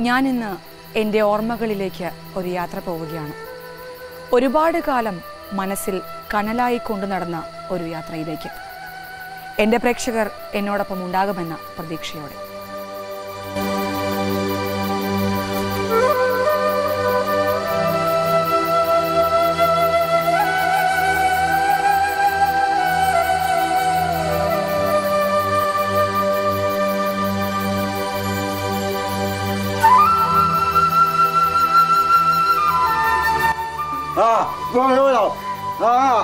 ഞാൻ ഇന്ന് എൻ്റെ ഓർമ്മകളിലേക്ക് ഒരു യാത്ര പോവുകയാണ് ഒരുപാട് കാലം മനസ്സിൽ കനലായി കൊണ്ടു നടന്ന ഒരു യാത്രയിലേക്ക് എൻ്റെ പ്രേക്ഷകർ എന്നോടൊപ്പം ഉണ്ടാകുമെന്ന പ്രതീക്ഷയോടെ à con nuôi rồi à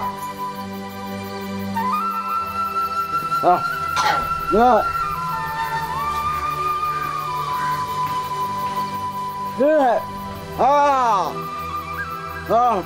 à rồi Thế. à à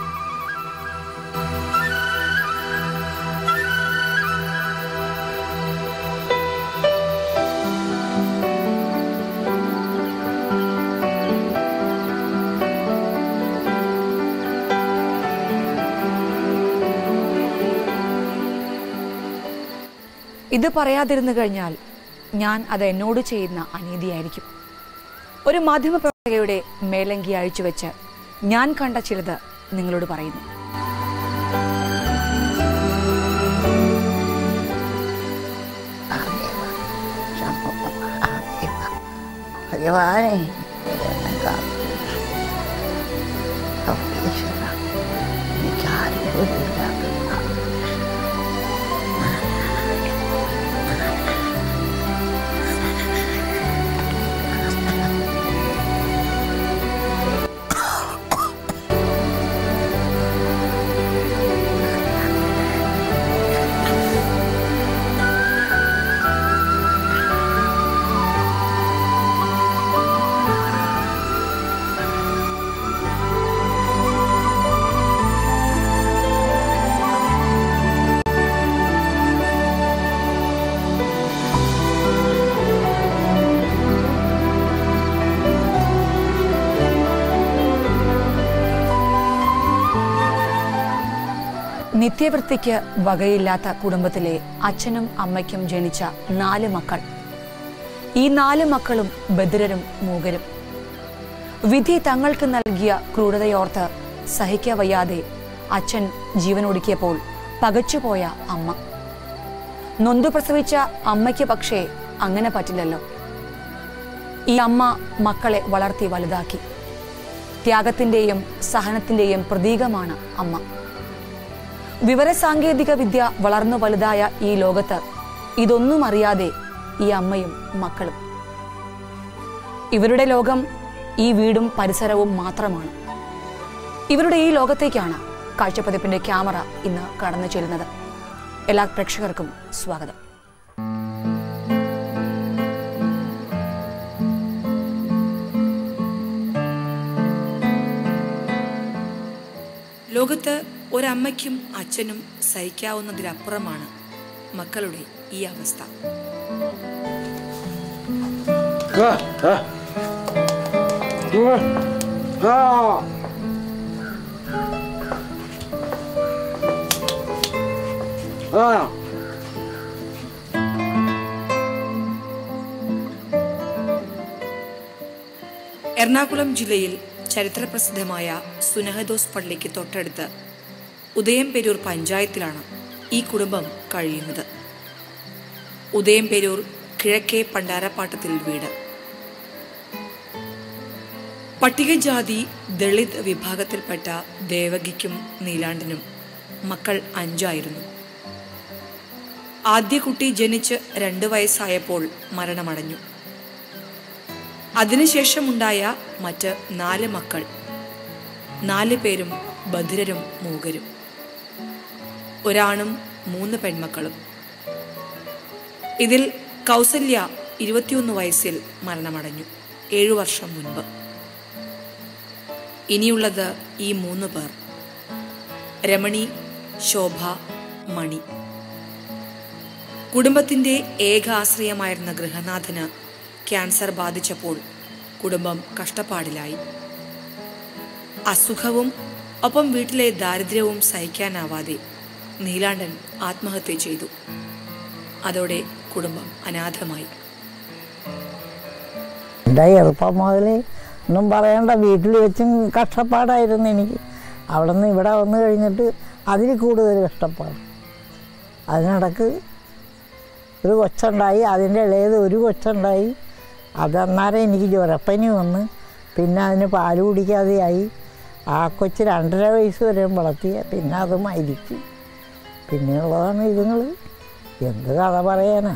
ഇത് പറയാതിരുന്നു കഴിഞ്ഞാൽ ഞാൻ അത് എന്നോട് ചെയ്യുന്ന അനീതിയായിരിക്കും ഒരു മാധ്യമപ്രവർത്തകയുടെ മേലങ്കി അഴിച്ചുവെച്ച് ഞാൻ കണ്ട ചിലത് നിങ്ങളോട് പറയുന്നു ഭഗവാനെ എനിക്കാരും പോലുമില്ല നിത്യവൃത്തിക്ക് വകയില്ലാത്ത കുടുംബത്തിലെ അച്ഛനും അമ്മയ്ക്കും ജനിച്ച നാല് മക്കൾ ഈ നാല് മക്കളും ബദിരരും മൂകരും വിധി തങ്ങൾക്ക് നൽകിയ ക്രൂരതയോർത്ത് സഹിക്കവയ്യാതെ അച്ഛൻ ജീവനൊടുക്കിയപ്പോൾ പകച്ചുപോയ അമ്മ നൊന്തു പ്രസവിച്ച അമ്മയ്ക്ക് പക്ഷേ അങ്ങനെ പറ്റില്ലല്ലോ ഈ അമ്മ മക്കളെ വളർത്തി വലുതാക്കി ത്യാഗത്തിന്റെയും സഹനത്തിന്റെയും പ്രതീകമാണ് അമ്മ വിവരസാങ്കേതിക വിദ്യ വളർന്നു വലുതായ ഈ ലോകത്ത് ഇതൊന്നും അറിയാതെ ഈ അമ്മയും മക്കളും ഇവരുടെ ലോകം ഈ വീടും പരിസരവും മാത്രമാണ് ഇവരുടെ ഈ ലോകത്തേക്കാണ് കാഴ്ചപ്പതിപ്പിന്റെ ക്യാമറ ഇന്ന് കടന്നു ചെല്ലുന്നത് എല്ലാ പ്രേക്ഷകർക്കും സ്വാഗതം ലോകത്ത് ഒരമ്മയ്ക്കും അച്ഛനും സഹിക്കാവുന്നതിലപ്പുറമാണ് മക്കളുടെ ഈ അവസ്ഥ à à à à എറണാകുളം ജില്ലയിൽ ചരിത്രപ്രസിദ്ധമായ സുനഹദോസ് പള്ളിക്ക് തൊട്ടടുത്ത് ഉദയംപെരൂർ പഞ്ചായത്തിലാണ് ഈ കുടുംബം കഴിയുന്നത് ഉദയംപെരൂർ കിഴക്കേ പണ്ടാരപ്പാട്ടത്തിൽ വീട് പട്ടികജാതി ദളിത് വിഭാഗത്തിൽപ്പെട്ട ദേവകിക്കും നീലാണ്ടനും മക്കൾ അഞ്ചായിരുന്നു ആദ്യ കുട്ടി ജനിച്ച് രണ്ട് വയസ്സായപ്പോൾ മരണമടഞ്ഞു അതിനുശേഷമുണ്ടായ മറ്റ് നാല് മക്കൾ നാല് പേരും ബധിരരും മൂകരും ഒരാണും മൂന്ന് പെൺമക്കളും ഇതിൽ കൗസല്യ ഇരുപത്തിയൊന്ന് വയസ്സിൽ മരണമടഞ്ഞു ഏഴു വർഷം മുൻപ് ഇനിയുള്ളത് ഈ മൂന്ന് പേർ രമണി ശോഭ മണി കുടുംബത്തിന്റെ ഏക ആശ്രയമായിരുന്ന ഗൃഹനാഥന് ക്യാൻസർ ബാധിച്ചപ്പോൾ കുടുംബം കഷ്ടപ്പാടിലായി അസുഖവും ഒപ്പം വീട്ടിലെ ദാരിദ്ര്യവും സഹിക്കാനാവാതെ നീലാണ്ടൻ ആത്മഹത്യ ചെയ്തു അതോടെ കുടുംബം അനാഥമായി എൻ്റെ ചെറുപ്പം മുതൽ ഒന്നും പറയണ്ട വീട്ടിൽ വെച്ചും കഷ്ടപ്പാടായിരുന്നു എനിക്ക് അവിടെ നിന്ന് ഇവിടെ വന്നു കഴിഞ്ഞിട്ട് അതിൽ കൂടുതൽ കഷ്ടപ്പാട് അതിനിടക്ക് ഒരു കൊച്ചുണ്ടായി അതിൻ്റെ ഇളയത് ഒരു കൊച്ചുണ്ടായി അത് അന്നേരം എനിക്ക് ജ്വരപ്പനി വന്ന് പിന്നെ അതിന് പാല് കുടിക്കാതെയായി ആ കൊച്ച് രണ്ടര വയസ്സ് വരെ വളർത്തിയ പിന്നെ അത് മരിച്ചു പിന്നെയുള്ളതാണ് ഇതുങ്ങൾ എന്ത് കഥ പറയാനാ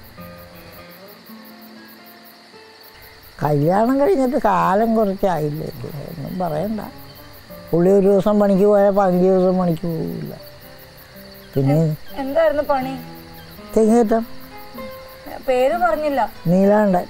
കല്യാണം കഴിഞ്ഞിട്ട് കാലം കുറച്ചായില്ലേ ഒന്നും പറയണ്ട പുള്ളി ഒരു ദിവസം പണിക്ക് പോയാൽ പതിനഞ്ച് ദിവസം പണിക്ക് പോകില്ല പിന്നെ എന്തായിരുന്നു പണി തെങ്ങേറ്റം പേര് പറഞ്ഞില്ല നീലാണ്ടൻ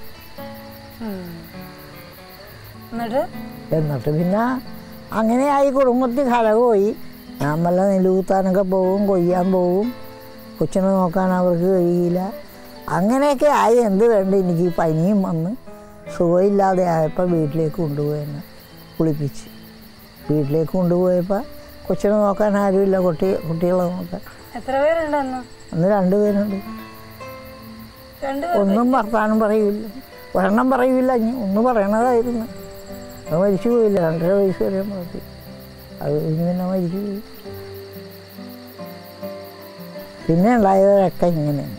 എന്നിട്ട് എന്നിട്ട് പിന്നെ അങ്ങനെയായി കുടുംബത്തിൽ കലകമായി ഞാൻ വല്ല നെല്ലുകുത്താനൊക്കെ പോകും കൊയ്യാൻ പോകും കൊച്ചിനെ നോക്കാൻ അവർക്ക് കഴിയില്ല അങ്ങനെയൊക്കെ ആയി എന്ത് വേണ്ട എനിക്ക് ഈ പനിയും വന്ന് സുഖമില്ലാതെ ആയപ്പോൾ വീട്ടിലേക്ക് കൊണ്ടുപോയെന്നെ കുളിപ്പിച്ച് വീട്ടിലേക്ക് കൊണ്ടുപോയപ്പോൾ കൊച്ചിനെ നോക്കാൻ ആരുമില്ല കുട്ടി കുട്ടികളെ നോക്കാൻ എത്ര പേരുണ്ട് അന്ന് അന്ന് രണ്ടുപേരുണ്ട് രണ്ട് ഒന്നും വർത്താനം പറയില്ല ഒരെണ്ണം പറയില്ല ഇനി ഒന്ന് പറയണതായിരുന്നു അത് മരിച്ചു പോയില്ല രണ്ടര വയസ്സ് വരെ വളർത്തി അത് കഴിഞ്ഞ് പിന്നെ മരിച്ചു പോയി പിന്നെ ഉണ്ടായവരൊക്കെ ഇങ്ങനെയാണ്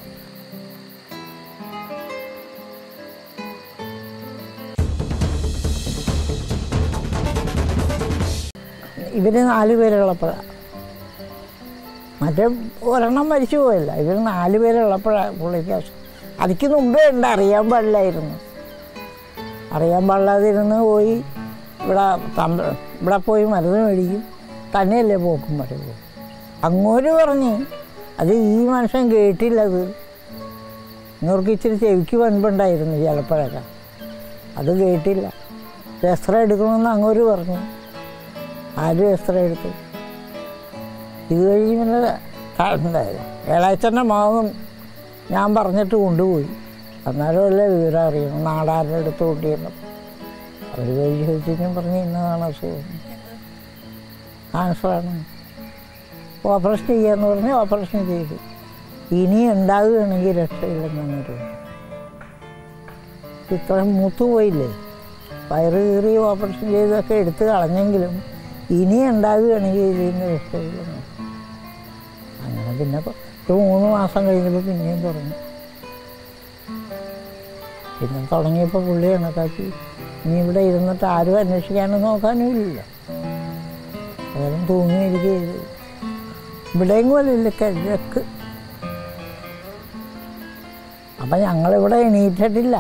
ഇവര് നാല് പേരുള്ളപ്പോഴാണ് മറ്റേ ഒരെണ്ണം മരിച്ചു പോയല്ല ഇവർ നാല് പേരുള്ളപ്പോഴാണ് പുള്ളിക്ക് അതിക്ക് മുമ്പേ ഉണ്ട് അറിയാൻ പാടില്ലായിരുന്നു അറിയാൻ പാടില്ലാതിരുന്ന് പോയി ഇവിടെ തമ്പ ഇവിടെ പോയി മരുന്ന് മേടിക്കും തന്നെയല്ലേ പോക്കും വരവ് അങ്ങോട്ട് പറഞ്ഞ് അത് ഈ മനുഷ്യൻ കേട്ടില്ലത് ഇങ്ങോർക്ക് ഇച്ചിരി ചെവിക്ക് വൻപുണ്ടായിരുന്നു ചിലപ്പോഴൊക്കെ അത് കേട്ടില്ല എക്സ്റേ എടുക്കണമെന്ന് അങ്ങോട്ട് പറഞ്ഞു ആരും എക്സ്റേ എടുത്തു ഇത് കഴിഞ്ഞ് പിന്നെ എന്തായാലും ഇളയച്ചൻ്റെ മാവും ഞാൻ പറഞ്ഞിട്ട് കൊണ്ടുപോയി അന്നേരമല്ലേ വിവരം അറിയണം നാടാരുടെ അടുത്ത് കൊണ്ടുവരണം അവർ കഴിഞ്ഞ് ചോദിച്ചു പറഞ്ഞ് ഇന്നതാണ് അസുഖം ക്യാൻസറാണ് ഓപ്പറേഷൻ ചെയ്യാന്ന് പറഞ്ഞ് ഓപ്പറേഷൻ ചെയ്തു ഇനി ഉണ്ടാവുകയാണെങ്കിൽ രക്ഷയില്ലെന്ന് അങ്ങോട്ട് ഇത്രയും മൂത്തു പോയില്ലേ വയറ് കീറി ഓപ്പറേഷൻ ചെയ്തൊക്കെ എടുത്ത് കളഞ്ഞെങ്കിലും ഇനി ഉണ്ടാവുകയാണെങ്കിൽ ഇതിൽ നിന്ന് രക്ഷയില്ലെന്ന് അങ്ങനെ പിന്നെ ഇപ്പൊ ഒരു മൂന്ന് മാസം കഴിഞ്ഞപ്പോൾ പിന്നെയും തുടങ്ങി പിന്നെ തുടങ്ങിയപ്പോൾ പുള്ളി കണക്കാക്കി ഇനി ഇവിടെ ഇരുന്നിട്ട് ആരും അന്വേഷിക്കാനും നോക്കാനും ഇല്ല അതെല്ലാം തൂങ്ങിയിരിക്കുക ചെയ്തു ഇവിടെയും പോലില്ല കിഴക്ക് അപ്പം ഞങ്ങളിവിടെ എണീറ്റിട്ടില്ല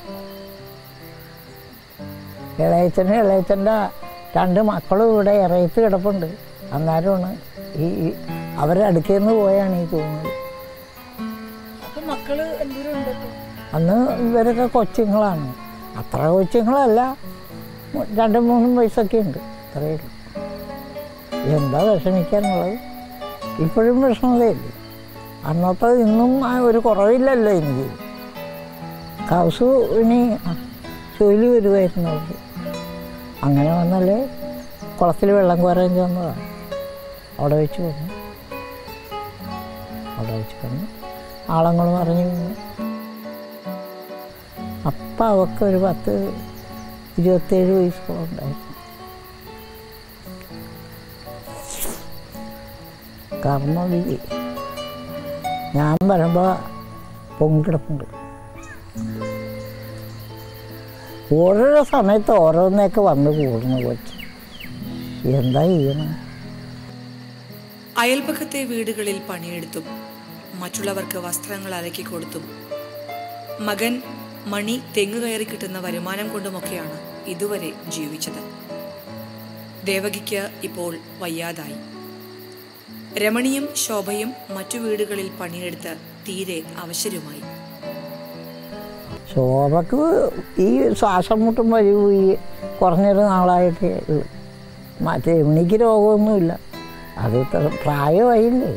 ഇളയച്ചനും ഇളയച്ചൻ്റെ രണ്ട് മക്കളും ഇവിടെ ഇറയത്ത് കിടപ്പുണ്ട് അന്നേരമാണ് ഈ ഈ- അവരുടെ അടുക്കൽ നിന്ന് പോയാണ് ഈ തൂങ്ങൽ അപ്പൊ മക്കള് എന്തോരം ഉണ്ട് ഇപ്പൊ? അന്ന് ഇവരൊക്കെ കൊച്ചുങ്ങളാണ് അത്ര കൊച്ചുങ്ങളല്ല മു- രണ്ടും മൂന്നും വയസ്സൊക്കെ ഉണ്ട് അത്രയേ ഉള്ളൂ എന്താ വിഷമിക്കാനുള്ളത് ഇപ്പോഴും വിഷമതേ ഇല്ല അന്നത്തെ ഇന്നും ആ ഒരു കുറവില്ലല്ലോ എനിക്ക് കൗസു ഇനി ജോലി വരുമായിരുന്നു അവർക്ക് അങ്ങനെ വന്നാലേ കുളത്തിൽ വെള്ളം കോരാൻ ചെന്നതാണ് അവിടെ വെച്ച് വന്നു അവിടെ വെച്ച് വന്നു ആളങ്ങൾ പറഞ്ഞു വന്നു അപ്പം അവൾക്ക് ഒരു പത്ത് ഇരുപത്തേഴ് വയസ്സോളം ഉണ്ടായിരുന്നു കർമ്മവിധി ഞാൻ വരുമ്പോൾ പൊങ്ങിക്കിടപ്പുണ്ട് ഓരോരോ സമയത്ത് ഓരോന്നൊക്കെ വന്ന് കൂടുന്നു കൊച്ച് എന്താ ചെയ്യണം അയൽപക്കത്തെ വീടുകളിൽ പണിയെടുത്തും മറ്റുള്ളവർക്ക് വസ്ത്രങ്ങൾ അലക്കി കൊടുത്തും മകൻ മണി തെങ്ങ് കയറി കിട്ടുന്ന വരുമാനം കൊണ്ടുമൊക്കെയാണ് ഇതുവരെ ജീവിച്ചത് ദേവകിക്ക് ഇപ്പോൾ വയ്യാതായി രമണിയും ശോഭയും മറ്റു വീടുകളിൽ പണിയെടുത്ത് തീരെ അവശരുമായി ശോഭക്ക് ഈ ശ്വാസം മുട്ടും വലിവ് ഈ കുറഞ്ഞൊരു നാളായിട്ട് ഉള്ളു. മറ്റേ എണിക്ക് രോഗമൊന്നുമില്ല അത് ഇത്ര പ്രായമായില്ലേ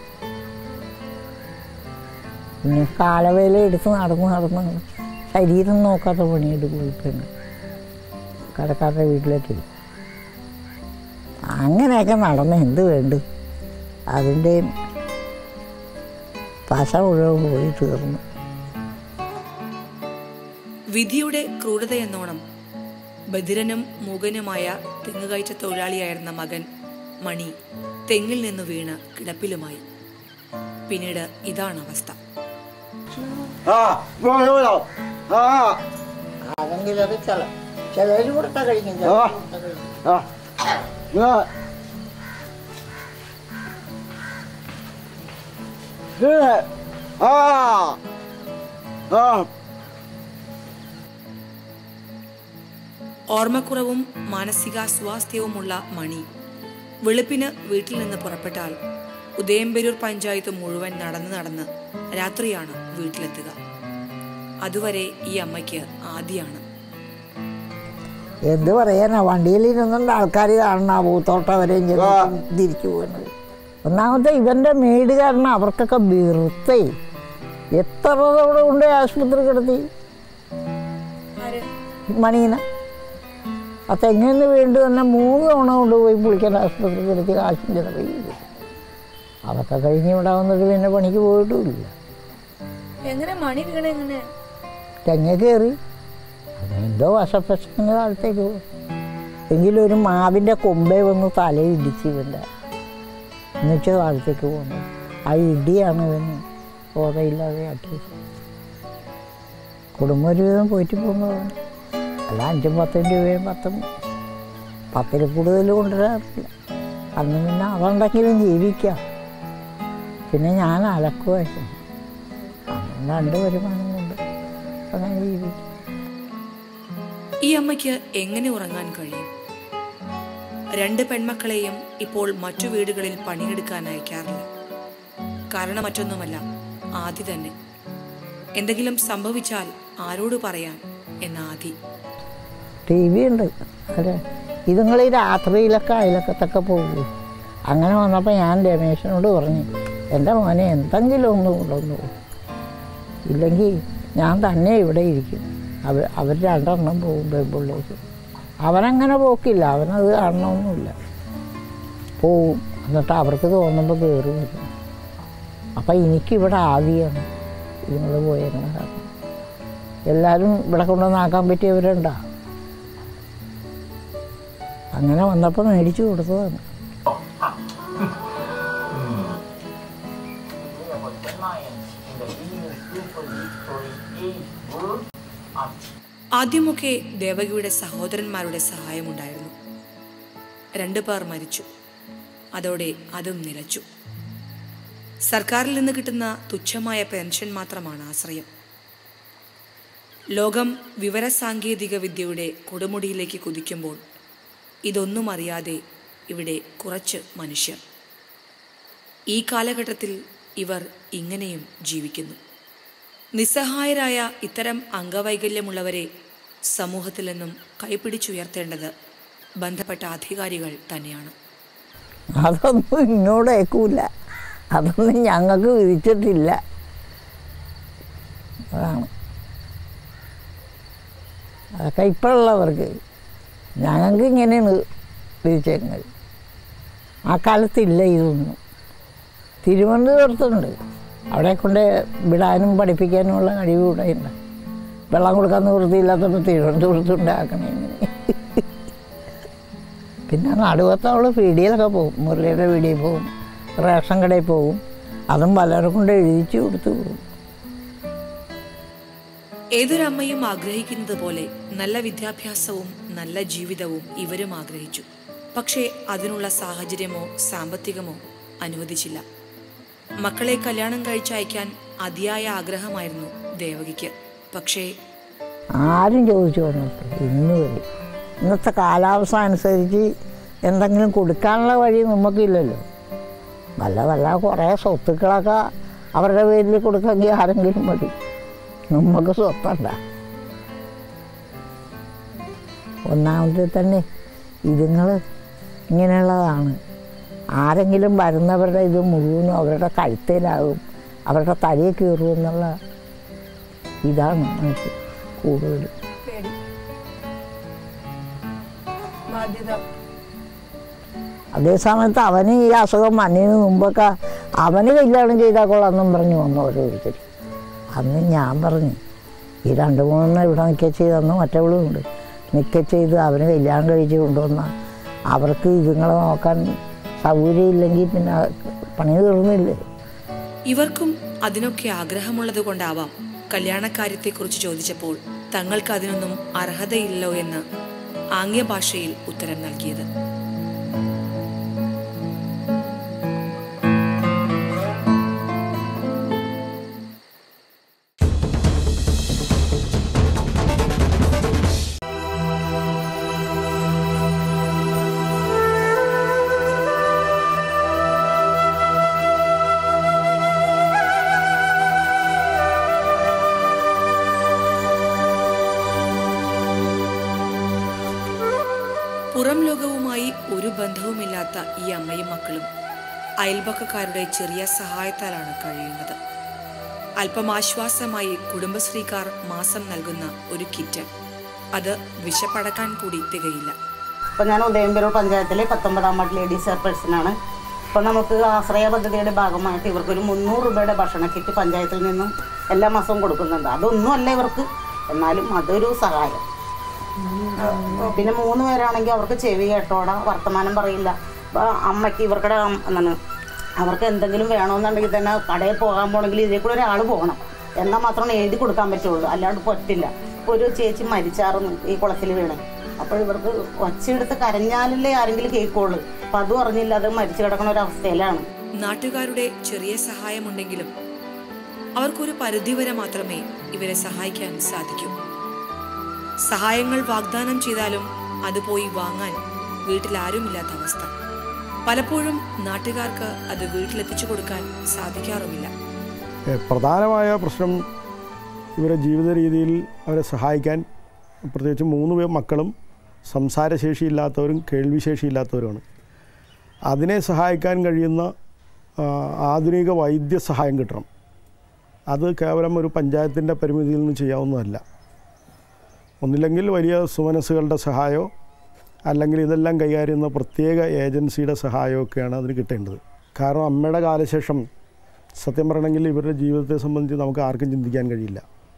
പിന്നെ കാലവേല എടുത്ത് നടന്ന് നടന്ന് ശരീരം നോക്കാത്ത പണിയെടുക്കും ഇപ്പം കടക്കാരുടെ വീട്ടിലേക്ക് അങ്ങനെയൊക്കെ നടന്ന് എന്ത് വേണ്ടു അതിൻ്റെ പശ മുഴുവൻ പോയി തീർന്നു വിധിയുടെ ക്രൂരതയെന്നോണം ബധിരനും മൂകനുമായ തെങ്ങുകയറ്റ തൊഴിലാളിയായിരുന്ന മകൻ മണി തെങ്ങിൽ നിന്ന് വീണ് കിടപ്പിലുമായി പിന്നീട് ഇതാണ് അവസ്ഥ ആ പോയോ പോയോ ആ അതെങ്കിലൊക്കെ ചില ചിലർ കൊടുത്താൽ കഴിക്കും ചിലർ ആ. കൊടുത്താൽ കഴിക്കും ആ ആ ഏ ആ ആ ഓർമ്മക്കുറവും മാനസികാസ്വാസ്ഥ്യവുമുള്ള മണി വെളുപ്പിന് വീട്ടിൽ നിന്ന് പുറപ്പെട്ടാൽ ഉദയംപേരൂർ പഞ്ചായത്ത് മുഴുവൻ നടന്ന് നടന്ന് രാത്രിയാണ് വീട്ടിലെത്തുക അതുവരെ ഈ അമ്മയ്ക്ക് ആദ്യമാണ് എന്ത് പറയാനാ വണ്ടിയിലിരുന്നുണ്ട് ആൾക്കാർ കാണണം ആ പൂത്തോട്ടം വരെയും ചെന്ന് തിരിച്ചു പോകുന്നത് ഒന്നാമത്തെ ഇവൻ്റെ മേട് കാരണം അവർക്കൊക്കെ വെറുത്തേ എത്ര തവണ കൊണ്ട് ആശുപത്രി കിടത്തി മണീന ആ തെങ്ങിന് വേണ്ടി തന്നെ മൂന്ന് തവണ കൊണ്ടുപോയി പുളിക്കാൻ ആശുപത്രി കിടത്തി കാശും ചിലവ് ചെയ്തു അതൊക്കെ കഴിഞ്ഞ് ഇവിടെ വന്നിട്ട് പിന്നെ പണിക്ക് പോയിട്ടുമില്ല എങ്ങനെ മണി വീണ എങ്ങനെ തെങ്ങ കയറി അതെന്തോ വശപ്പശങ്ങനെ താഴത്തേക്ക് പോകും എങ്കിലും ഒരു മാവിൻ്റെ കൊമ്പേ വന്ന് തലയിടിച്ച് ഇവൻ്റെ എന്നുവെച്ച് താഴത്തേക്ക് പോകുന്നു ആ ഇടിയാണ് ഇവന് ബോധമില്ലാതെ ആക്കി കുടുംബം ഒരുവിധം പോയിട്ട് പോകുന്നതാണ് അല്ല അഞ്ചും പത്തും രൂപയും പത്തും പത്തിൽ കൂടുതൽ കൊണ്ടുവരാറില്ല അന്ന് പിന്നെ അതുണ്ടെങ്കിലും ജീവിക്കാം പിന്നെ ഞാൻ അലക്കുമായിരുന്നു അങ്ങനെ രണ്ട് വരുമാനം കൊണ്ട് അങ്ങനെ ജീവിക്കും ഈ അമ്മയ്ക്ക് എങ്ങനെ ഉറങ്ങാൻ കഴിയും രണ്ട് പെൺമക്കളെയും ഇപ്പോൾ മറ്റു വീടുകളിൽ പണിയെടുക്കാൻ അയക്കാറില്ല കാരണം മറ്റൊന്നുമല്ല ആദി തന്നെ എന്തെങ്കിലും സംഭവിച്ചാൽ ആരോട് പറയാൻ എന്ന ആദി ടി വി ഉണ്ട് അതെ ഇതുങ്ങൾ ഈ രാത്രിയിലൊക്കെ അയലക്കത്തൊക്കെ പോകും അങ്ങനെ വന്നപ്പോൾ ഞാൻ രമേശനോട് പറഞ്ഞു എൻ്റെ മോനെ എന്തെങ്കിലും ഒന്ന് കൊണ്ടുവന്നു പോകും ഇല്ലെങ്കിൽ ഞാൻ തന്നെ ഇവിടെ ഇരിക്കും അവർ അവർ രണ്ടെണ്ണം പോകും പെൺപിള്ളേക്ക് അവനങ്ങനെ പോക്കില്ല അവനത് കാണണമെന്നില്ല പോവും എന്നിട്ട് അവർക്ക് തോന്നുമ്പോൾ കയറി വരും അപ്പം എനിക്കിവിടെ ആദ്യമാണ് ഇതുങ്ങൾ പോയേക്കണ കാരണം എല്ലാവരും ഇവിടെ കൊണ്ടുവന്നാക്കാൻ പറ്റിയവരുണ്ടോ അങ്ങനെ വന്നപ്പോൾ മേടിച്ചു കൊടുത്തതാണ് ആദ്യമൊക്കെ ദേവകിയുടെ സഹോദരന്മാരുടെ സഹായമുണ്ടായിരുന്നു രണ്ടു പേർ മരിച്ചു അതോടെ അതും നിലച്ചു സർക്കാരിൽ നിന്ന് കിട്ടുന്ന തുച്ഛമായ പെൻഷൻ മാത്രമാണ് ആശ്രയം ലോകം വിവരസാങ്കേതിക വിദ്യയുടെ കൊടുമുടിയിലേക്ക് കുതിക്കുമ്പോൾ ഇതൊന്നും അറിയാതെ ഇവിടെ കുറച്ച് മനുഷ്യർ ഈ കാലഘട്ടത്തിൽ ഇവർ ഇങ്ങനെയും ജീവിക്കുന്നു നിസ്സഹായരായ ഇത്തരം അംഗവൈകല്യമുള്ളവരെ സമൂഹത്തിൽ നിന്നും കൈപിടിച്ചുയർത്തേണ്ടത് ബന്ധപ്പെട്ട അധികാരികൾ തന്നെയാണ് അതൊന്നും ഇങ്ങോട്ട് ഏക്കൂല അതൊന്നും ഞങ്ങൾക്ക് വിധിച്ചിട്ടില്ല അതാണ് അതൊക്കെ ഇപ്പോഴുള്ളവർക്ക് ഞങ്ങൾക്ക് ഇങ്ങനെയാണ് വിധിച്ചേക്കുന്നത് ആ കാലത്തില്ല ഇതൊന്നും തിരുവനന്തപുരത്തുണ്ട് അവിടെ കൊണ്ട് വിടാനും പഠിപ്പിക്കാനുമുള്ള കഴിവ് ഇവിടെ ഉണ്ട് വെള്ളം കൊടുക്കാൻ നിവൃത്തിയില്ലാത്തപ്പോൾ തിരുവനന്തപുരത്തുണ്ടാക്കണേ പിന്നെ നടുവത്ത് അവൾ പീടിയിലൊക്കെ പോകും മുരളിയുടെ പീടിയിൽ പോകും റേഷൻ കടയിൽ പോകും അതും പലരും കൊണ്ട് എഴുതിച്ചു കൊടുത്തു പോകും ഏതൊരമ്മയും ആഗ്രഹിക്കുന്നത് പോലെ നല്ല വിദ്യാഭ്യാസവും നല്ല ജീവിതവും ഇവരും ആഗ്രഹിച്ചു പക്ഷേ അതിനുള്ള സാഹചര്യമോ സാമ്പത്തികമോ അനുവദിച്ചില്ല മക്കളെ കല്യാണം കഴിച്ചയക്കാൻ അതിയായ ആഗ്രഹമായിരുന്നു ദേവകിക്ക് പക്ഷേ ആരും ചോദിച്ചു വന്നിട്ട് ഇന്ന് വരെ ഇന്നത്തെ കാലാവസ്ഥ അനുസരിച്ച് എന്തെങ്കിലും കൊടുക്കാനുള്ള വഴി നമുക്കില്ലല്ലോ വല്ല വല്ല കുറേ സ്വത്തുക്കളൊക്കെ അവരുടെ പേരിൽ കൊടുക്കാമെങ്കിൽ ആരെങ്കിലും മതി നമുക്ക് സ്വത്തണ്ട ഒന്നാമത്തെ തന്നെ ഇതുങ്ങൾ ഇങ്ങനെയുള്ളതാണ് ആരെങ്കിലും വരുന്നവരുടെ ഇത് മുഴുവനും അവരുടെ കഴുത്തേലാകും അവരുടെ തലയിൽ കയറും എന്നുള്ള ഇതാണ് നമുക്ക് കൂടുതൽ അതേസമയത്ത് അവന് ഈ അസുഖം വന്നതിന് മുമ്പൊക്കെ അവന് കല്യാണം ചെയ്താൽ കൊള്ളാമെന്നും പറഞ്ഞു വന്നു ഓരോരുത്തർ അന്ന് ഞാൻ പറഞ്ഞു ഈ രണ്ട് മൂന്നെണ്ണം ഇവിടെ നിൽക്കുക ചെയ്തെന്ന് മറ്റവളുമുണ്ട് നിൽക്ക ചെയ്ത് അവന് കല്യാണം കഴിച്ച് കൊണ്ടുവന്ന അവർക്ക് ഇതുങ്ങളെ നോക്കാൻ സൗകര്യമില്ലെങ്കിൽ പിന്നെ പണി തീർന്നില്ലേ ഇവർക്കും അതിനൊക്കെ ആഗ്രഹമുള്ളത് കൊണ്ടാവാം കല്യാണക്കാര്യത്തെക്കുറിച്ച് ചോദിച്ചപ്പോൾ തങ്ങൾക്ക് അതിനൊന്നും അർഹതയില്ലല്ലോ എന്ന് ആംഗ്യഭാഷയിൽ ഉത്തരം നൽകിയത് പുറം ലോകവുമായി ഒരു ബന്ധവുമില്ലാത്ത ഈ അമ്മയും മക്കളും അയൽപക്കക്കാരുടെ ചെറിയ സഹായത്താലാണ് കഴിയുന്നത് അല്പം ആശ്വാസമായി കുടുംബശ്രീക്കാർ മാസം നൽകുന്ന ഒരു കിറ്റ് അത് വിശപ്പടക്കാൻ കൂടി തികയില്ല അപ്പോൾ ഞാൻ ഉദയംപേരൂർ പഞ്ചായത്തിലെ പത്തൊമ്പതാം വാർഡ് ലേഡി ചെയർപേഴ്സണാണ് അപ്പോൾ നമുക്ക് ആശ്രയ പദ്ധതിയുടെ ഭാഗമായിട്ട് ഇവർക്കൊരു മുന്നൂറ് രൂപയുടെ ഭക്ഷണ കിറ്റ് പഞ്ചായത്തിൽ നിന്നും എല്ലാ മാസവും കൊടുക്കുന്നുണ്ട് അതൊന്നും അല്ല ഇവർക്ക് എന്നാലും അതൊരു സഹായം പിന്നെ മൂന്ന് പേരാണെങ്കിൽ അവർക്ക് ചെവി കേട്ടോട വർത്തമാനം പറയില്ല അപ്പോൾ അമ്മയ്ക്ക് ഇവർക്കടെ അം- എന്താണ് അവർക്ക് എന്തെങ്കിലും വേണമെന്നുണ്ടെങ്കിൽ തന്നെ കടയിൽ പോകാൻ പോകണമെങ്കിൽ ഇതിൽ കൂടെ ഒരാൾ പോകണം എന്നാൽ മാത്രമേ എഴുതി കൊടുക്കാൻ പറ്റുള്ളൂ അല്ലാണ്ട് പറ്റില്ല ഇപ്പോൾ ഒരു ചേച്ചി മരിച്ചാറുന്നു ഈ കുളത്തിൽ വീണ് അപ്പോൾ ഇവർക്ക് ഒച്ചയെടുത്ത് കരഞ്ഞാലല്ലേ ആരെങ്കിലും കേൾക്കുള്ളൂ അപ്പം അതും അറിഞ്ഞില്ല അത് മരിച്ചു കിടക്കുന്ന ഒരു അവസ്ഥയിലാണ് നാട്ടുകാരുടെ ചെറിയ സഹായമുണ്ടെങ്കിലും അവർക്കൊരു പരിധിവരെ മാത്രമേ ഇവരെ സഹായിക്കാൻ സാധിക്കൂ സഹായങ്ങൾ വാഗ്ദാനം ചെയ്താലും അത് പോയി വാങ്ങാൻ വീട്ടിൽ ആരുമില്ലാത്ത അവസ്ഥ പലപ്പോഴും നാട്ടുകാർക്ക് അത് വീട്ടിലെത്തിച്ചു കൊടുക്കാൻ സാധിക്കാറുമില്ല ഏ, പ്രധാനമായ പ്രശ്നം ഇവരുടെ ജീവിത രീതിയിൽ അവരെ സഹായിക്കാൻ പ്രത്യേകിച്ച് മൂന്ന് പേർ മക്കളും സംസാരശേഷിയില്ലാത്തവരും കേൾവിശേഷിയില്ലാത്തവരുമാണ് അതിനെ സഹായിക്കാൻ കഴിയുന്ന ആ, ആധുനിക വൈദ്യസഹായം കിട്ടണം അത് കേവലം ഒരു പഞ്ചായത്തിൻ്റെ പരിമിതിയിൽ നിന്ന് ചെയ്യാവുന്നതല്ല ഒന്നില്ലെങ്കിൽ വലിയ സുമനസ്സുകളുടെ സഹായമോ അല്ലെങ്കിൽ ഇതെല്ലാം കൈകാര്യം ചെയ്യുന്ന പ്രത്യേക ഏജൻസിയുടെ സഹായമൊക്കെയാണ് അതിന് കിട്ടേണ്ടത് കാരണം അമ്മയുടെ കാലശേഷം സത്യം പറയണമെങ്കിൽ ഇവരുടെ ജീവിതത്തെ സംബന്ധിച്ച് നമുക്ക് ആർക്കും ചിന്തിക്കാൻ കഴിയില്ല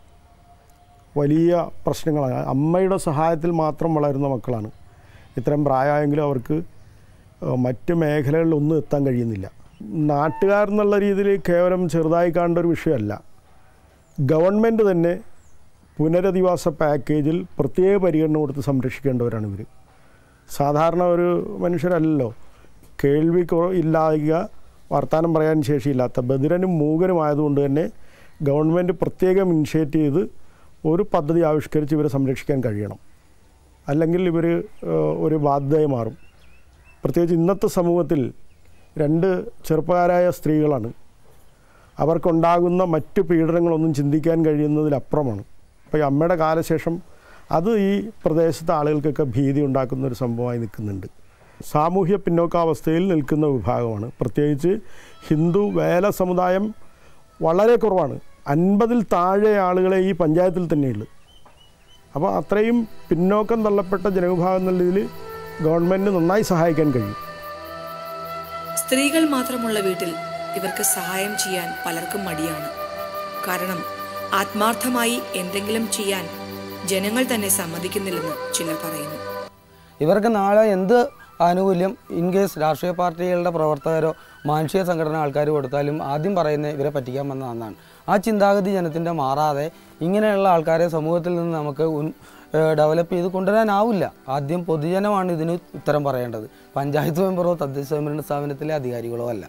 വലിയ പ്രശ്നങ്ങളാണ് അമ്മയുടെ സഹായത്തിൽ മാത്രം വളരുന്ന മക്കളാണ് ഇത്രയും പ്രായമായെങ്കിലും അവർക്ക് ഏഹ്, മറ്റ് മേഖലകളിലൊന്നും എത്താൻ കഴിയുന്നില്ല നാട്ടുകാർ എന്നുള്ള രീതിയിൽ കേവലം ചെറുതായി കാണേണ്ട ഒരു വിഷയമല്ല ഗവൺമെൻറ് തന്നെ പുനരധിവാസ പാക്കേജിൽ പ്രത്യേക പരിഗണന കൊടുത്ത് സംരക്ഷിക്കേണ്ടവരാണ് ഇവർ സാധാരണ ഒരു മനുഷ്യരല്ലല്ലോ കേൾവി കുറ- ഇല്ലായ്ക വർത്തമാനം പറയാൻ ശേഷിയില്ലാത്ത ബദിരനും മൂകനും ആയതുകൊണ്ട് തന്നെ ഗവൺമെൻറ് പ്രത്യേകം ഇനിഷ്യേറ്റ് ചെയ്ത് ഒരു പദ്ധതി ആവിഷ്കരിച്ച് ഇവരെ സംരക്ഷിക്കാൻ കഴിയണം അല്ലെങ്കിൽ ഇവർ ഒരു ബാധ്യതയായി മാറും പ്രത്യേകിച്ച് ഇന്നത്തെ സമൂഹത്തിൽ രണ്ട് ചെറുപ്പക്കാരായ സ്ത്രീകളാണ് അവർക്കുണ്ടാകുന്ന മറ്റ് പീഡനങ്ങളൊന്നും ചിന്തിക്കാൻ കഴിയുന്നതിലപ്പുറമാണ് അപ്പോൾ ഈ അമ്മയുടെ കാലശേഷം അത് ഈ പ്രദേശത്തെ ആളുകൾക്കൊക്കെ ഭീതി ഉണ്ടാക്കുന്ന ഒരു സംഭവമായി നിൽക്കുന്നുണ്ട് സാമൂഹ്യ പിന്നോക്കാവസ്ഥയിൽ നിൽക്കുന്ന വിഭാഗമാണ് പ്രത്യേകിച്ച് ഹിന്ദു വേല സമുദായം വളരെ കുറവാണ് അൻപതിൽ താഴെ ആളുകളെ ഈ പഞ്ചായത്തിൽ തന്നെയുള്ളൂ അപ്പോൾ അത്രയും പിന്നോക്കം തള്ളപ്പെട്ട ജനവിഭാഗം എന്നുള്ള രീതിയിൽ ഗവൺമെൻറ് നന്നായി സഹായിക്കാൻ കഴിയും സ്ത്രീകൾ മാത്രമുള്ള വീട്ടിൽ ഇവർക്ക് സഹായം ചെയ്യാൻ പലർക്കും മടിയാണ് കാരണം ആത്മാർത്ഥമായി എന്തെങ്കിലും ചെയ്യാൻ ജനങ്ങൾ തന്നെ സമ്മതിക്കുന്നില്ലെന്ന് ചിലർ പറയുന്നു ഇവർക്ക് നാളെ എന്ത് ആനുകൂല്യം ഇൻ കേസ് രാഷ്ട്രീയ പാർട്ടികളുടെ പ്രവർത്തകരോ മാനുഷിക സംഘടന ആൾക്കാർ കൊടുത്താലും ആദ്യം പറയുന്നത് ഇവരെ പറ്റിക്കാൻ വന്നതെന്നാണ് ആ ചിന്താഗതി ജനത്തിൻ്റെ മാറാതെ ഇങ്ങനെയുള്ള ആൾക്കാരെ സമൂഹത്തിൽ നിന്ന് നമുക്ക് ഉൻ ഡെവലപ്പ് ചെയ്ത് കൊണ്ടുവരാനാവില്ല ആദ്യം പൊതുജനമാണ് ഇതിന് ഉത്തരം പറയേണ്ടത് പഞ്ചായത്ത് മെമ്പറോ തദ്ദേശ സ്വയംഭരണ സ്ഥാപനത്തിലെ അധികാരികളോ അല്ല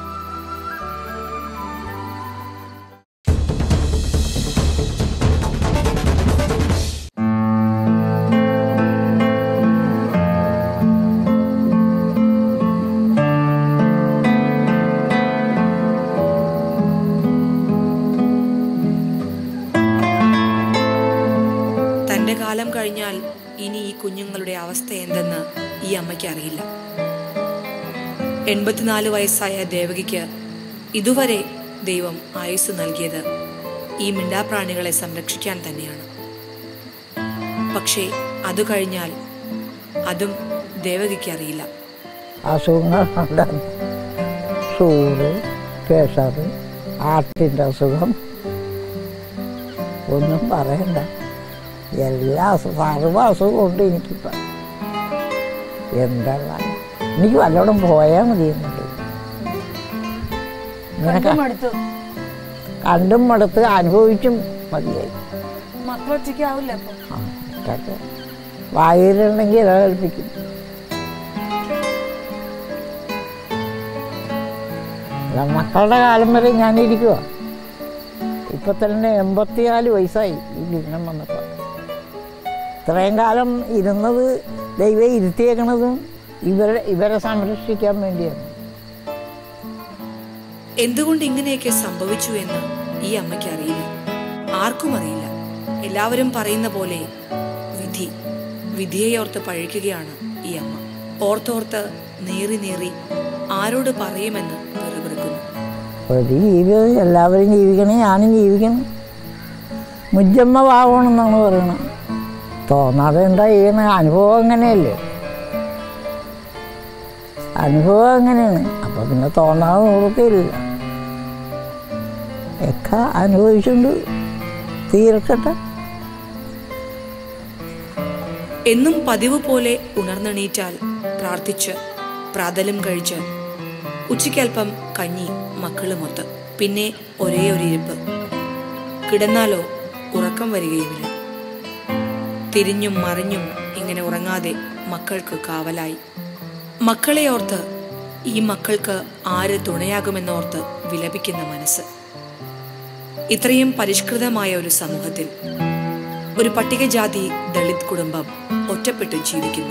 തന്റെ കാലം കഴിഞ്ഞാൽ ഇനി ഈ കുഞ്ഞുങ്ങളുടെ അവസ്ഥ എന്തെന്ന് ഈ അമ്മയ്ക്ക് അറിയില്ല എൺപത്തിനാല് വയസ്സായ ദേവകിക്ക് ഇതുവരെ ദൈവം ആയുസ് നൽകിയത് ഈ മിണ്ടാപ്രാണികളെ സംരക്ഷിക്കാൻ തന്നെയാണ് പക്ഷേ അത് കഴിഞ്ഞാൽ അതും ദേവകിക്ക് അറിയില്ല അസുഖങ്ങളുണ്ട് ഷുഗർ പ്രഷർ ഹാർട്ടിൻ്റെ അസുഖം ഒന്നും പറയണ്ട എല്ലാ അസുഖം സർവ്വ അസുഖവും ഉണ്ട് എനിക്കിപ്പോൾ എന്താ എനിക്ക് വല്ലോടും പോയാൽ മതി എന്നുണ്ട് ഇങ്ങനെ അടുത്ത് കണ്ടും മടുത്ത് അനുഭവിച്ചും മതിയായി മക്കളൊറ്റയ്ക്കാവില്ല അപ്പൊ ആ ഇതൊക്കെ വായുണ്ടെങ്കിൽ ഇതാ കൽപ്പിക്കും അല്ല, മക്കളുടെ കാലം വരെ ഞാനിരിക്കുക ഇപ്പൊ തന്നെ എൺപത്തിനാല് വയസ്സായി ഈ ജീവിതം വന്നപ്പോൾ ഇത്രയും കാലം ഇരുന്നത് ദൈവം ഇരുത്തിയേക്കണതും ഇവരെ ഇവരെ സംരക്ഷിക്കാൻ വേണ്ടിയാണ് എന്തുകൊണ്ട് ഇങ്ങനെയൊക്കെ സംഭവിച്ചു എന്ന് ഈ അമ്മയ്ക്ക് അറിയില്ല ആർക്കും അറിയില്ല എല്ലാവരും പറയുന്ന പോലെ വിധി വിധിയെ ഓർത്ത് പഴിക്കുകയാണ് ഈ അമ്മ ഓർത്തോർത്ത് നേറി നേറി ആരോട് പറയുമെന്ന് പെറുപിറുക്കുന്നു ഒരു ജീവിതം എല്ലാവരും ജീവിക്കണേ ഞാനും ജീവിക്കണം മുജ്ജമ്മ പാവണമെന്നാണ് പറയണത് തോന്നാതെ എന്താ ചെയ്യണ അനുഭവം അങ്ങനെയല്ലേ അനുഭവം അങ്ങനെയാണ് അപ്പൊ പിന്നെ തോന്നാതെ നിവൃത്തിയില്ല ഒക്കെ അനുഭവിച്ചുകൊണ്ട് തീർക്കട്ടെ എന്നും പതിവ് പോലെ ഉണർന്നെണീറ്റാൽ പ്രാർത്ഥിച്ച് പ്രാതലും കഴിച്ച് ഉച്ചയ്ക്കൽപ്പം കഞ്ഞി മക്കളുമൊത്ത് പിന്നെ ഒരേ ഒരു ഇരിപ്പ് കിടന്നാലോ ഉറക്കം വരികയുമില്ല തിരിഞ്ഞും മറിഞ്ഞും ഇങ്ങനെ ഉറങ്ങാതെ മക്കൾക്ക് കാവലായി മക്കളെ ഓർത്ത് ഈ മക്കൾക്ക് ആര് തുണയാകുമെന്നോർത്ത് വിലപിക്കുന്ന മനസ്സ് ഇത്രയും പരിഷ്കൃതമായ ഒരു സമൂഹത്തിൽ ഒരു പട്ടികജാതി ദളിത് കുടുംബം ഒറ്റപ്പെട്ട് ജീവിക്കുന്നു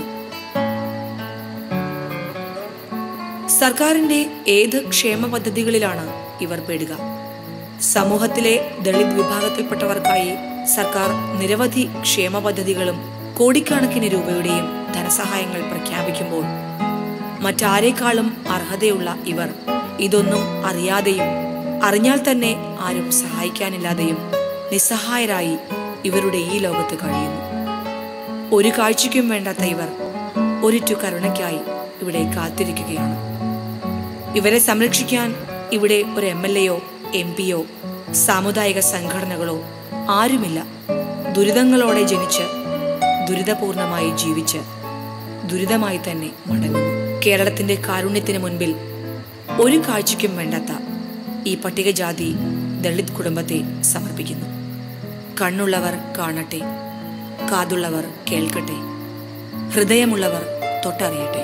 സർക്കാരിന്റെ ഏത് ക്ഷേമ പദ്ധതികളിലാണ് ഇവർ പെടുക സമൂഹത്തിലെ ദളിത് വിഭാഗത്തിൽപ്പെട്ടവർക്കായി സർക്കാർ നിരവധി ക്ഷേമ പദ്ധതികളും കോടിക്കണക്കിന് രൂപയുടെയും ധനസഹായങ്ങൾ പ്രഖ്യാപിക്കുമ്പോൾ മറ്റാരേക്കാളും അർഹതയുള്ള ഇവർ ഇതൊന്നും അറിയാതെയും അറിഞ്ഞാൽ തന്നെ ആരും സഹായിക്കാനില്ലാതെയും നിസ്സഹായരായി ഇവരുടെ ഈ ലോകത്ത് കഴിയുന്നു ഒരു കാഴ്ചയ്ക്കും വേണ്ടാത്ത ഇവർ ഒരിറ്റു കരുണയ്ക്കായി ഇവിടെ കാത്തിരിക്കുകയാണ് ഇവരെ സംരക്ഷിക്കാൻ ഇവിടെ ഒരു എം എൽ എയോ എം പിയോ സാമുദായിക സംഘടനകളോ ആരുമില്ല ദുരിതങ്ങളോടെ ജനിച്ച് ദുരിതപൂർണമായി ജീവിച്ച് ദുരിതമായി തന്നെ മടങ്ങുന്നു കേരളത്തിന്റെ കാരുണ്യത്തിന് മുൻപിൽ ഒരു കാഴ്ചയ്ക്കും വേണ്ടാത്ത ഈ പട്ടികജാതി ദളിത് കുടുംബത്തെ സമർപ്പിക്കുന്നു കണ്ണുള്ളവർ കാണട്ടെ കാതുള്ളവർ കേൾക്കട്ടെ ഹൃദയമുള്ളവർ തൊട്ടറിയട്ടെ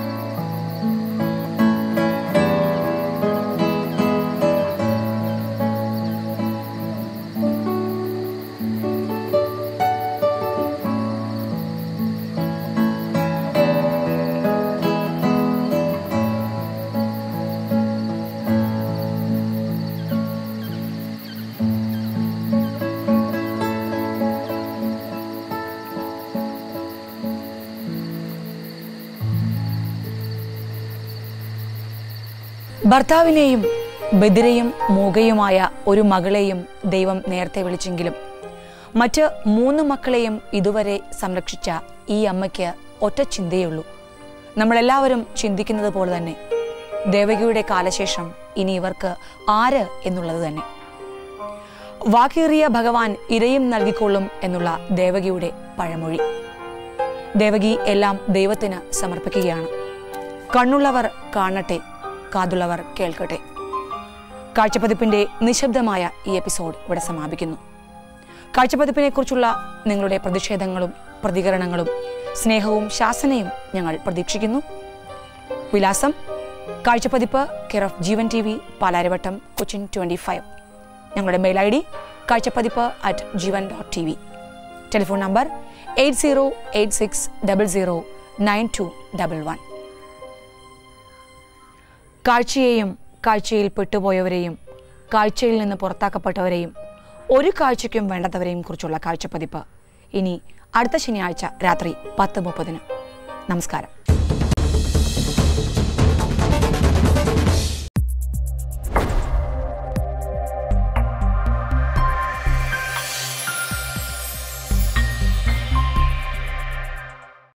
ഭർത്താവിനെയും ബദിരയും മൂകയുമായ ഒരു മകളെയും ദൈവം നേരത്തെ വിളിച്ചെങ്കിലും മറ്റ് മൂന്ന് മക്കളെയും ഇതുവരെ സംരക്ഷിച്ച ഈ അമ്മയ്ക്ക് ഒറ്റ ചിന്തയുള്ളൂ നമ്മളെല്ലാവരും ചിന്തിക്കുന്നത് പോലെ തന്നെ ദേവകിയുടെ കാലശേഷം ഇനി ഇവർക്ക് ആര് എന്നുള്ളത് തന്നെ വാക്കേറിയ ഭഗവാൻ ഇരയും നൽകിക്കൊള്ളും എന്നുള്ള ദേവകിയുടെ പഴമൊഴി ദേവകി എല്ലാം ദൈവത്തിന് സമർപ്പിക്കുകയാണ് കണ്ണുള്ളവർ കാണട്ടെ കാതുള്ളവർ കേൾക്കട്ടെ കാഴ്ചപ്പതിപ്പിന്റെ നിശബ്ദമായ ഈ എപ്പിസോഡ് ഇവിടെ സമാപിക്കുന്നു കാഴ്ചപ്പതിപ്പിനെ കുറിച്ചുള്ള നിങ്ങളുടെ പ്രതിഷേധങ്ങളും പ്രതികരണങ്ങളും സ്നേഹവും ശാസനയും ഞങ്ങൾ പ്രതീക്ഷിക്കുന്നു വിലാസം കാഴ്ചപ്പതിപ്പ് care of Jeevan T V Palarivattom Cochin twenty five ഞങ്ങളുടെ മെയിൽ ഐ ഡി കാഴ്ചപ്പതിപ്പ് at Jeevan dot T V telephone number eight zero eight six double zero nine two double one കാഴ്ചയെയും കാഴ്ചയിൽ പെട്ടുപോയവരെയും കാഴ്ചയിൽ നിന്ന് പുറത്താക്കപ്പെട്ടവരെയും ഒരു കാഴ്ചയ്ക്കും വേണ്ടാത്തവരെയും കുറിച്ചുള്ള കാഴ്ചപ്പതിപ്പ് ഇനി അടുത്ത ശനിയാഴ്ച രാത്രി പത്ത് മുപ്പതിന് നമസ്കാരം